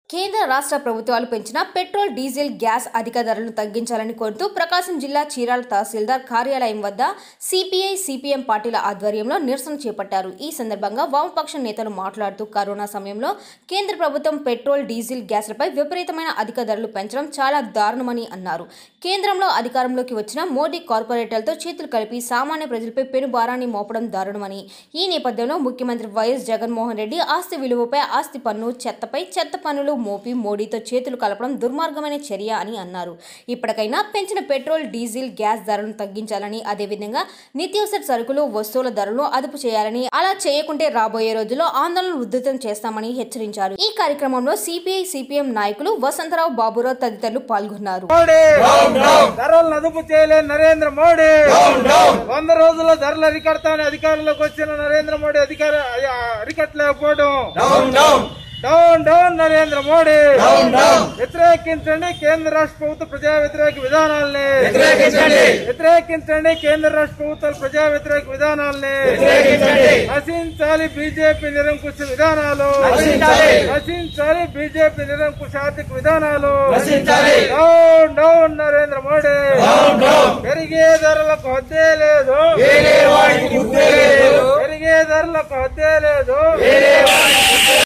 కేంద్ర రాష్ట్ర ప్రభుత్వాలు పెంచిన పెట్రోల్ డీజిల్ గ్యాస్ అధిక ధరలను తగ్గించాలని కోరుతూ ప్రకాశం జిల్లా చీరాల తహసీల్దార్ కార్యాలయం వద్ద సిపిఐ సిపిఎం పార్టీల ఆధ్వర్యంలో నిరసన చేపట్టారు ఈ సందర్భంగా వామపక్ష నేతలు మాట్లాడుతూ కరోనా సమయంలో కేంద్ర ప్రభుత్వం పెట్రోల్ డీజిల్ గ్యాస్లపై విపరీతమైన అధిక ధరలు పెంచడం చాలా దారుణమని అన్నారు కేంద్రంలో అధికారంలోకి వచ్చిన మోడీ కార్పొరేటర్లతో చేతులు కలిపి సామాన్య ప్రజలపై పెను భారాన్ని మోపడం దారుణమని ఈ నేపథ్యంలో ముఖ్యమంత్రి వైఎస్ జగన్మోహన్ రెడ్డి ఆస్తి విలువపై ఆస్తి పన్ను చెత్తపై చెత్త పన్నులు మోపి మోడీతో చేతులు కలపడం దుర్మార్గమైన చర్య అని అన్నారు ఇప్పటికైనా పెంచిన పెట్రోల్ డీజిల్ గ్యాస్ ధరలను తగ్గించాలని అదేవిధంగా నిత్యావసర సరుకులు వస్తువుల ధరలను అదుపు చేయాలని అలా చేయకుంటే రాబోయే రోజుల్లో ఆందోళనలు ఉధృతం చేస్తామని హెచ్చరించారు ఈ కార్యక్రమంలో సిపిఐ సిపిఎం నాయకులు వసంతరావు బాబురావు తదితరులు పాల్గొన్నారు మోడీ ధరలను అదుపు చేయలేని నరేంద్ర మోడీ వంద రోజుల్లో ధరలు అరికడతానని అధికారంలోకి వచ్చిన నరేంద్ర మోడీ అధికార అరికట్టలేకపోవడం డౌన్ డౌన్ నరేంద్ర మోడీ వ్యతిరేకించండి కేంద్ర రాష్ట్ర ప్రభుత్వ ప్రజా వ్యతిరేక విధానాల్ని వ్యతిరేకించండి కేంద్ర రాష్ట్ర ప్రభుత్వాల ప్రజా వ్యతిరేక విధానాల్ని నశించాలి బీజేపీ నిరంకుశ విధానాలు నశించాలి బీజేపీ నిరంకుశ ఆర్థిక విధానాలు డౌన్ డౌన్ నరేంద్ర మోడీ పెరిగే ధరలకు హద్దే లేదు